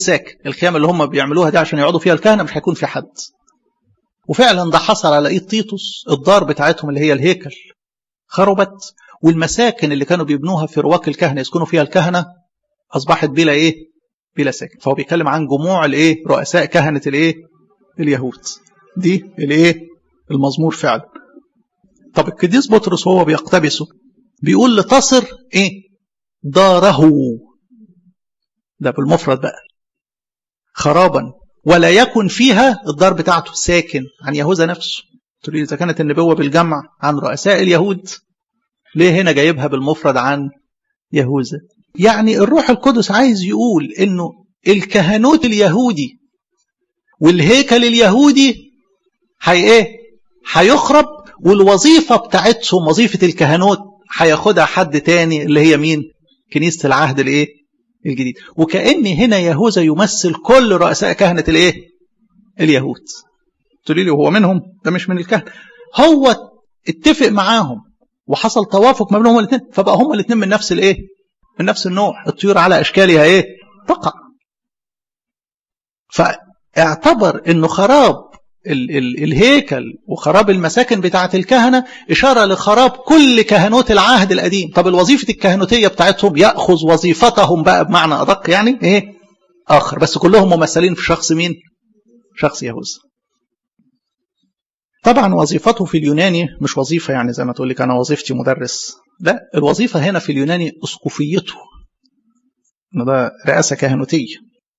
ساكن الخيام اللي هم بيعملوها دي عشان يقعدوا فيها الكهنة مش هيكون في حد وفعلا ده حصل على ايد تيتوس الدار بتاعتهم اللي هي الهيكل خربت والمساكن اللي كانوا بيبنوها في رواق الكهنة يسكنوا فيها الكهنة أصبحت بلا إيه بلا ساكن فهو بيتكلم عن جموع الإيه رؤساء كهنة الإيه اليهود دي الإيه المزمور فعلا طب القديس بطرس هو بيقتبسه بيقول لتصر إيه داره ده بالمفرد بقى خرابا ولا يكن فيها الدار بتاعته ساكن عن يهوذا نفسه تقول لي إذا كانت النبوة بالجمع عن رؤساء اليهود ليه هنا جايبها بالمفرد عن يهوذا يعني الروح القدس عايز يقول انه الكهنوت اليهودي والهيكل اليهودي هي ايه هيخرب والوظيفة بتاعتهم وظيفة الكهنوت هياخدها حد تاني اللي هي مين كنيسة العهد الايه الجديد وكأن هنا يهوذا يمثل كل رؤساء كهنة الايه اليهود تقولي لي هو منهم ده مش من الكهنة هو اتفق معاهم وحصل توافق ما بينهم الاثنين فبقى هم الاثنين من نفس الايه من نفس النوع الطيور على اشكالها ايه تقع فاعتبر انه خراب ال ال الهيكل وخراب المساكن بتاعه الكهنه اشاره لخراب كل كهنوت العهد القديم طب الوظيفه الكهنوتيه بتاعتهم ياخذ وظيفتهم بقى بمعنى ادق يعني ايه اخر بس كلهم ممثلين في شخص مين شخص يهوذا طبعا وظيفته في اليوناني مش وظيفة يعني زي ما تقول لك أنا وظيفتي مدرس لا الوظيفة هنا في اليوناني أسقفيته إنه ده رئاسة كهنوتية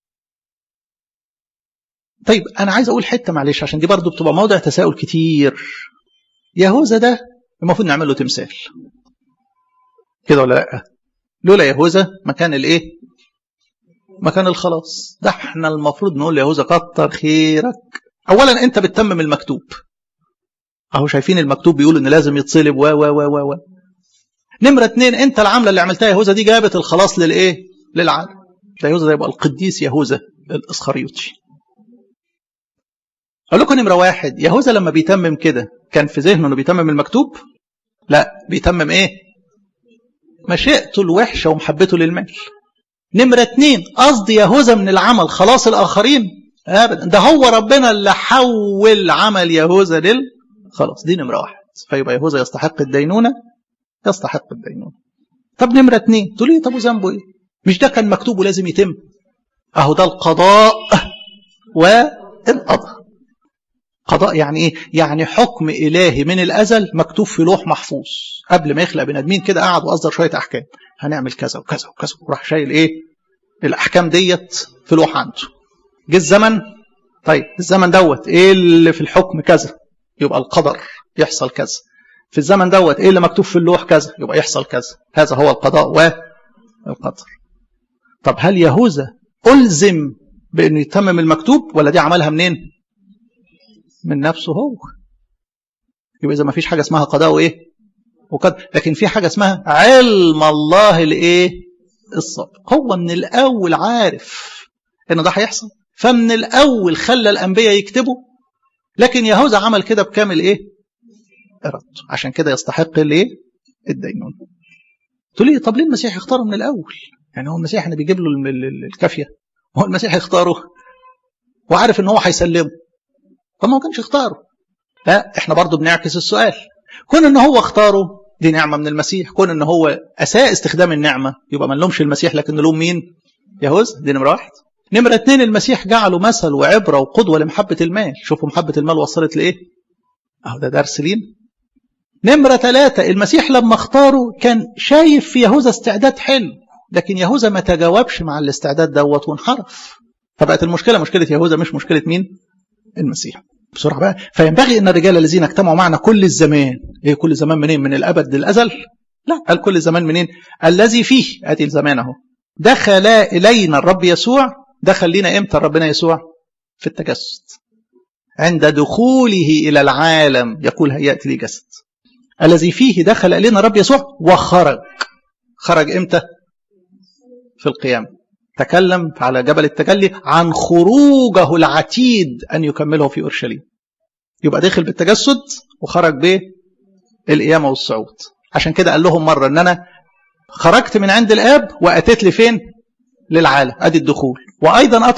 طيب أنا عايز أقول حتة معلش عشان دي برضو بتبقى موضع تساؤل كتير يهوذا ده المفروض نعمل له تمثال كده ولا لا لولا يهوذا مكان الايه مكان الخلاص ده احنا المفروض نقول ليهوذا كتر خيرك اولا انت بتتمم المكتوب اهو شايفين المكتوب بيقول ان لازم يتصلب و و و و و نمره اتنين انت العمله اللي عملتها يهوذا دي جابت الخلاص للايه للعالم ده يهوذا ده يبقى القديس يهوذا الاسخريوطي اقول لكم نمره واحد يهوذا لما بيتمم كده كان في ذهنه انه بيتمم المكتوب لا بيتمم ايه مشيئته الوحشه ومحبته للمال نمره اتنين قصد يهوذا من العمل خلاص الاخرين ابدا ده هو ربنا اللي حول عمل يهوذا لل خلاص دي نمره واحد فيبقى يهوذا يستحق الدينونه يستحق الدينونه طب نمره اتنين تقول لي طب وذنبه ايه مش ده كان مكتوب ولازم يتم اهو ده القضاء والقضاء قضاء يعني ايه يعني حكم الهي من الازل مكتوب في لوح محفوظ قبل ما يخلق بني ادمين كده قعد واصدر شويه احكام هنعمل كذا وكذا وكذا وراح شايل ايه الاحكام ديت في لوح عنده جه الزمن طيب الزمن دوت ايه اللي في الحكم كذا يبقى القدر يحصل كذا في الزمن دوت ايه اللي مكتوب في اللوح كذا يبقى يحصل كذا هذا هو القضاء والقدر طب هل يهوذا ألزم بأنه يتمم المكتوب ولا دي عملها منين من نفسه هو يبقى إذا ما فيش حاجة اسمها قضاء وإيه وقدر لكن في حاجة اسمها علم الله الإيه السابق هو من الأول عارف إن ده هيحصل فمن الأول خلى الأنبياء يكتبوا لكن يهوذا عمل كده بكامل إيه إرادته عشان كده يستحق الإيه الدينون تقول لي طب ليه المسيح يختاره من الأول يعني هو المسيح اللي بيجيب له الكافية هو المسيح يختاره وعارف ان هو هيسلمه طب ما هو كانش يختاره لا احنا برضو بنعكس السؤال كون ان هو اختاره دي نعمة من المسيح كون ان هو اساء استخدام النعمة يبقى ما نلومش المسيح لكن نلوم مين يهوذا دي نمرة واحد نمرة اتنين المسيح جعله مثل وعبرة وقدوة لمحبة المال شوفوا محبة المال وصلت لإيه اهو ده درس لينا نمرة ثلاثة المسيح لما اختاره كان شايف في يهوذا استعداد حلو لكن يهوذا ما تجاوبش مع الاستعداد دوت وانحرف فبقت المشكلة مشكلة يهوذا مش مشكلة مين المسيح بسرعة بقى فينبغي أن الرجال الذين اجتمعوا معنا كل الزمان إيه كل زمان منين من الأبد للأزل لا قال كل زمان منين الذي فيه أدي الزمان أهو دخل إلينا الرب يسوع دخل لنا إمتى ربنا يسوع في التجسد عند دخوله إلى العالم يقول هيأتي لي جسد الذي فيه دخل إلينا الرب يسوع وخرج خرج إمتى في القيامة تكلم على جبل التجلي عن خروجه العتيد أن يكمله في أورشليم يبقى داخل بالتجسد وخرج به القيامة والصعود عشان كده قال لهم مرة أن أنا خرجت من عند الآب وأتيت لفين للعالم أدي الدخول وأيضا